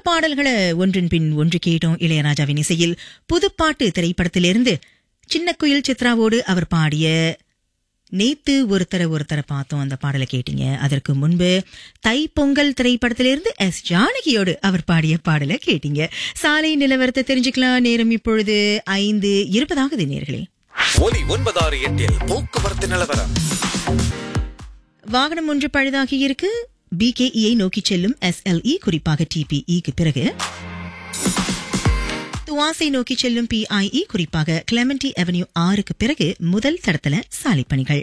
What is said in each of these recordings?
பாடல்களை ஒன்றின் பின் ஒன்று கேட்டோம் இளையராஜாவின் இசையில் புதுப்பாட்டு திரைப்படத்திலிருந்து சின்ன குயில் சித்ராவோடு அவர் பாடிய நேத்து ஒருத்தர ஒருத்தர பார்த்தோம் அந்த பாடலை கேட்டீங்க அதற்கு முன்பு தைப்பொங்கல் திரைப்படத்திலிருந்து எஸ் ஜானகியோடு அவர் பாடிய பாடலை கேட்டீங்க சாலை நிலவரத்தை தெரிஞ்சுக்கலாம் நேரம் இப்பொழுது ஐந்து இருபதாகுது நேர்களே ஒலி ஒன்பதாறு எட்டில் போக்குவரத்து நிலவரம் வாகனம் ஒன்று பழுதாகி இருக்கு பிகேஇயை நோக்கி செல்லும் எஸ்எல்இ குறிப்பாக டிபிஇக்கு பிறகு துவாசை நோக்கி செல்லும் பிஐஇ குறிப்பாக கிளெமெண்டி அவென்யூ ஆறுக்கு பிறகு முதல் தடத்துல சாலை பணிகள்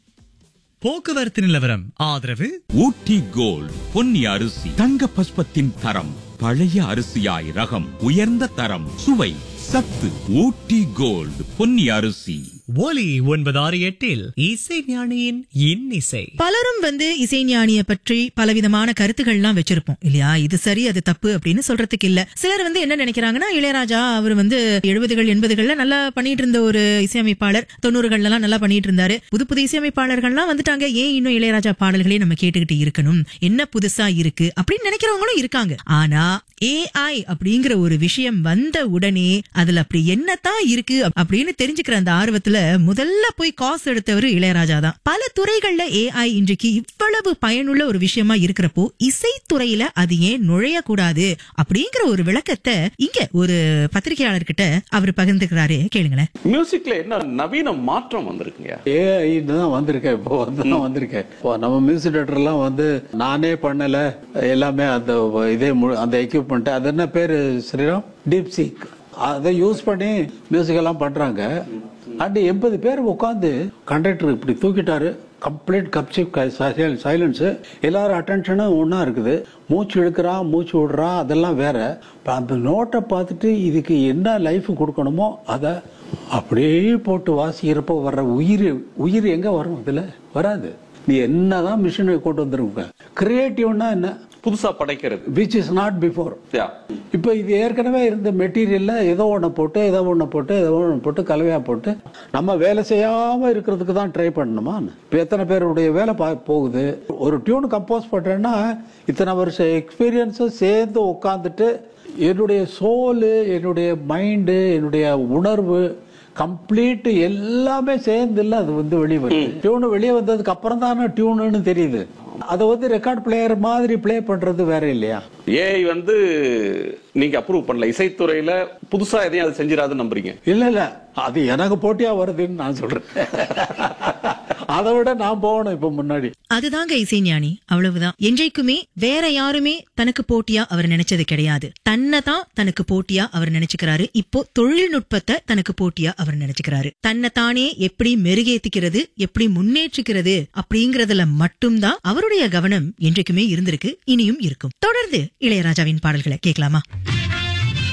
போக்குவரத்து நிலவரம் ஆதரவு ஊட்டி கோல்ட் பொன்னி அரிசி தங்க பஸ்பத்தின் தரம் பழைய அரிசியாய் ரகம் உயர்ந்த தரம் சுவை சத்து ஊட்டி கோல்ட் பொன்னி அரிசி ஒலி ஒன்பது ஆறு எட்டில் இசை ஞானியின் இன்னிசை பலரும் வந்து இசைஞானிய பற்றி பலவிதமான கருத்துக்கள்லாம் வச்சிருப்போம் இல்லையா இது சரி அது தப்பு அப்படின்னு சொல்றதுக்கு இல்ல சிலர் வந்து என்ன நினைக்கிறாங்கன்னா இளையராஜா அவர் வந்து எழுபதுகள் எண்பதுகள்ல நல்லா பண்ணிட்டு இருந்த ஒரு இசையமைப்பாளர் தொண்ணூறுகள்ல எல்லாம் நல்லா பண்ணிட்டு இருந்தாரு புது புது இசையமைப்பாளர்கள்லாம் வந்துட்டாங்க ஏன் இன்னும் இளையராஜா பாடல்களே நம்ம கேட்டுக்கிட்டு இருக்கணும் என்ன புதுசா இருக்கு அப்படின்னு நினைக்கிறவங்களும் இருக்காங்க ஆனா ஏஐ அப்படிங்கிற ஒரு விஷயம் வந்த உடனே அதுல அப்படி என்னத்தான் இருக்கு அப்படின்னு தெரிஞ்சுக்கிற அந்த ஆர்வத்துல முதல்ல போய் காசு எடுத்தவர் இளையராஜா தான் பல துறைகள்ல ஏஐ இன்றைக்கு இவ்வளவு பயனுள்ள ஒரு விஷயமா இருக்கிறப்போ இசைத்துறையில அது ஏன் நுழையக்கூடாது அப்படிங்கிற ஒரு விளக்கத்தை இங்க ஒரு பத்திரிகையாளர்கிட்ட அவர் பகிர்ந்துக்கிறாரு கேளுங்களேன் மியூசிக்ல என்ன நவீன மாற்றம் வந்திருக்குங்க ஏஐ தான் வந்திருக்கேன் இப்போ வந்து தான் வந்திருக்கேன் இப்போ நம்ம மியூசிக் டேரக்டர்லாம் வந்து நானே பண்ணல எல்லாமே அந்த இதே மு- அந்த எக்யூப்மெண்ட் அது என்ன பேரு ஸ்ரீராம் டீப் சீக் அதை யூஸ் பண்ணி மியூசிக் எல்லாம் பண்றாங்க அண்ட் எண்பது பேர் உட்காந்து கண்டக்டர் இப்படி தூக்கிட்டாரு கம்ப்ளீட் கப்சிப் சைலன்ஸ் எல்லாரும் அட்டென்ஷனும் ஒன்றா இருக்குது மூச்சு இழுக்கிறான் மூச்சு விடுறான் அதெல்லாம் வேற இப்ப அந்த நோட்டை பார்த்துட்டு இதுக்கு என்ன லைஃப் கொடுக்கணுமோ அதை அப்படியே போட்டு வாசிக்கிறப்போ வர்ற உயிர் உயிர் எங்க வரும் இதுல வராது நீ என்னதான் மிஷினை கொண்டு வந்துருங்க கிரியேட்டிவ்னா என்ன புதுசா படைக்கிறது which is not before Yeah. இப்போ இது ஏற்கனவே இருந்த மெட்டீரியல்ல ஏதோ ஒன்று போட்டு ஏதோ ஒன்று போட்டு ஏதோ ஒன்று போட்டு கலவையா போட்டு நம்ம வேலை செய்யாம இருக்கிறதுக்கு தான் ட்ரை பண்ணணுமா இப்போ எத்தனை பேருடைய வேலை பா- போகுது ஒரு டியூன் கம்போஸ் பண்றேன்னா இத்தனை வருஷம் எக்ஸ்பீரியன்ஸும் சேர்ந்து உட்காந்துட்டு என்னுடைய சோலு என்னுடைய மைண்டு என்னுடைய உணர்வு கம்ப்ளீட் எல்லாமே சேர்ந்து இல்ல அது வந்து வெளியே வருது டியூன் வெளியே வந்ததுக்கு அப்புறம் தானே டியூனுன்னு தெரியுது அதை வந்து ரெக்கார்ட் பிளேயர் மாதிரி ப்ளே பண்றது வேற இல்லையா ஏஐ வந்து நீங்க அப்ரூவ் பண்ணல இசைத்துறையில புதுசா எதையும் அது செஞ்சிடாதுன்னு நம்புறீங்க இல்ல இல்ல அது எனக்கு போட்டியா வருதுன்னு நான் சொல்றேன் அதை விட நான் போகணும் இப்ப முன்னாடி அதுதாங்க இசைஞானி அவ்வளவுதான் என்றைக்குமே வேற யாருமே தனக்கு போட்டியா அவர் நினைச்சது கிடையாது தன்னை தான் தனக்கு போட்டியா அவர் நினைச்சுக்கிறாரு இப்போ தொழில்நுட்பத்தை தனக்கு போட்டியா அவர் நினைச்சுக்கிறாரு தன்னை தானே எப்படி மெருகேத்திக்கிறது எப்படி முன்னேற்றிக்கிறது அப்படிங்கறதுல மட்டும்தான் அவருடைய கவனம் என்றைக்குமே இருந்திருக்கு இனியும் இருக்கும் தொடர்ந்து இளையராஜாவின் பாடல்களை கேட்கலாமா